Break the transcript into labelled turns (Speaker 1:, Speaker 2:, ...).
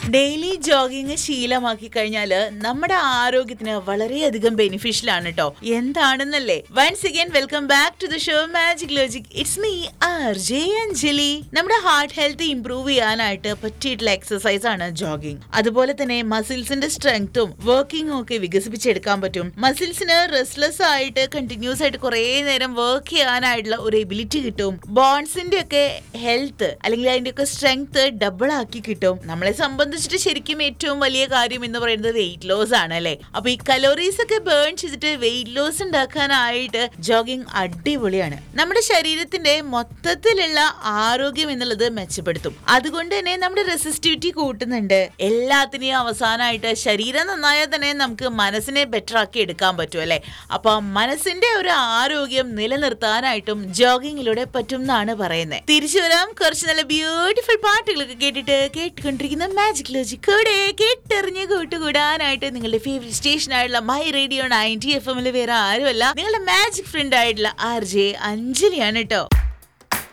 Speaker 1: daily jogging ശീലമാക്കി കഴിഞ്ഞാല് നമ്മുടെ ആരോഗ്യത്തിന് വളരെയധികം ബെനിഫിഷ്യൽ ആണ് കേട്ടോ എന്താണെന്നല്ലേ once again welcome back to the show magic logic it's me R J Anjali നമ്മുടെ ഹാർട്ട് ഹെൽത്ത് ഇംപ്രൂവ് ചെയ്യാനായിട്ട് പറ്റിയിട്ടുള്ള എക്സസൈസ് ആണ് ജോഗിങ് അതുപോലെ തന്നെ മസിൽസിന്റെ സ്ട്രെങ്ത്തും വർക്കിംഗും ഒക്കെ വികസിപ്പിച്ചെടുക്കാൻ പറ്റും മസിൽസിന് റെസ്റ്റ്ലെസ് ആയിട്ട് കണ്ടിന്യൂസ് ആയിട്ട് കുറേ നേരം വർക്ക് ചെയ്യാനായിട്ടുള്ള ഒരു എബിലിറ്റി കിട്ടും ബോൺസിന്റെ ഒക്കെ ഹെൽത്ത് അല്ലെങ്കിൽ അതിന്റെ ഒക്കെ സ്ട്രെങ്ത് ഡബിൾ ആക്കി കിട്ടും നമ്മളെ സംബന്ധിച്ചിട്ട് ശരിക്കും ഏറ്റവും വലിയ കാര്യം എന്ന് പറയുന്നത് വെയിറ്റ് ലോസ് ആണ് അല്ലെ അപ്പൊ ഈ കലോറീസ് ഒക്കെ ബേൺ ചെയ്തിട്ട് വെയിറ്റ് ലോസ് ഉണ്ടാക്കാനായിട്ട് ജോഗിങ് അടിപൊളിയാണ് നമ്മുടെ ശരീരത്തിന്റെ മൊത്തത്തിലുള്ള ആരോഗ്യം എന്നുള്ളത് മെച്ചപ്പെടുത്തും അതുകൊണ്ട് തന്നെ നമ്മുടെ റെസിസ്റ്റിവിറ്റി കൂട്ടുന്നുണ്ട് എല്ലാത്തിനെയും അവസാനമായിട്ട് ശരീരം നന്നായാൽ തന്നെ നമുക്ക് മനസ്സിനെ ബെറ്റർ ആക്കി എടുക്കാൻ പറ്റും അല്ലെ അപ്പൊ മനസ്സിന്റെ ഒരു ആരോഗ്യം നിലനിർത്താനായിട്ടും ജോഗിങ്ങിലൂടെ പറ്റും എന്നാണ് പറയുന്നത് തിരിച്ചു വരാം കുറച്ച് നല്ല ബ്യൂട്ടിഫുൾ പാട്ടുകളൊക്കെ കേട്ടിട്ട് കേട്ടുകൊണ്ടിരിക്കുന്ന മാജിക് ലോജി കൂടെ കേട്ടെറിഞ്ഞ് കൂട്ടുകൂടാനായിട്ട് നിങ്ങളുടെ ഫേവറേറ്റ് സ്റ്റേഷൻ ആയിട്ടുള്ള മൈ റേഡിയോ നയൻറ്റി എഫ് എമ്മിൽ വേറെ ആരുമല്ല നിങ്ങളുടെ മാജിക് ഫ്രണ്ട് ആയിട്ടുള്ള ആർ ജെ അഞ്ജലിയാണ് കേട്ടോ